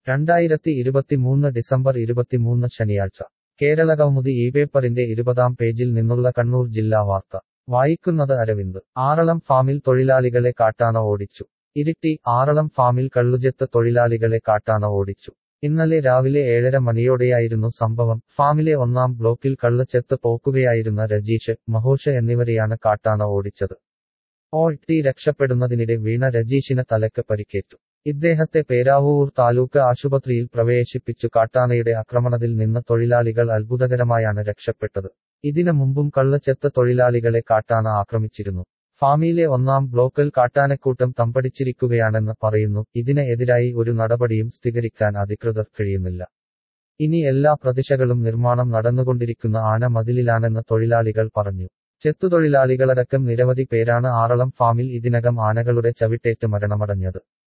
രണ്ടായിരത്തി ഇരുപത്തിമൂന്ന് ഡിസംബർ ഇരുപത്തിമൂന്ന് ശനിയാഴ്ച കേരള കൗമുദി ഈ പേപ്പറിന്റെ ഇരുപതാം പേജിൽ നിന്നുള്ള കണ്ണൂർ ജില്ലാ വാർത്ത വായിക്കുന്നത് അരവിന്ദ് ആറളം ഫാമിൽ തൊഴിലാളികളെ കാട്ടാന ഓടിച്ചു ഇരിട്ടി ആറളം ഫാമിൽ കള്ളുചെത്ത് തൊഴിലാളികളെ കാട്ടാന ഓടിച്ചു ഇന്നലെ രാവിലെ ഏഴര മണിയോടെയായിരുന്നു സംഭവം ഫാമിലെ ഒന്നാം ബ്ലോക്കിൽ കള്ളുചെത്ത് പോക്കുകയായിരുന്ന രജീഷ് മഹോഷ് എന്നിവരെയാണ് കാട്ടാന ഓടിച്ചത് ഓട്ടി രക്ഷപ്പെടുന്നതിനിടെ വീണ രജീഷിന് തലക്ക് പരിക്കേറ്റു ഇദ്ദേഹത്തെ പേരാവൂർ താലൂക്ക് ആശുപത്രിയിൽ പ്രവേശിപ്പിച്ചു കാട്ടാനയുടെ ആക്രമണത്തിൽ നിന്ന് തൊഴിലാളികൾ അത്ഭുതകരമായാണ് രക്ഷപ്പെട്ടത് ഇതിനു മുമ്പും കള്ളച്ചെത്ത് തൊഴിലാളികളെ കാട്ടാന ആക്രമിച്ചിരുന്നു ഫാമിയിലെ ഒന്നാം ബ്ലോക്കിൽ കാട്ടാനക്കൂട്ടം തമ്പടിച്ചിരിക്കുകയാണെന്ന് പറയുന്നു ഇതിന് എതിരായി ഒരു നടപടിയും സ്ഥിരീകരിക്കാൻ അധികൃതർ കഴിയുന്നില്ല ഇനി എല്ലാ പ്രതിശകളും നിർമ്മാണം നടന്നുകൊണ്ടിരിക്കുന്ന ആന മതിലിലാണെന്ന് തൊഴിലാളികൾ പറഞ്ഞു ചെത്തുതൊഴിലാളികളടക്കം നിരവധി പേരാണ് ആറളം ഫാമിൽ ഇതിനകം ആനകളുടെ ചവിട്ടേറ്റ് മരണമടഞ്ഞത്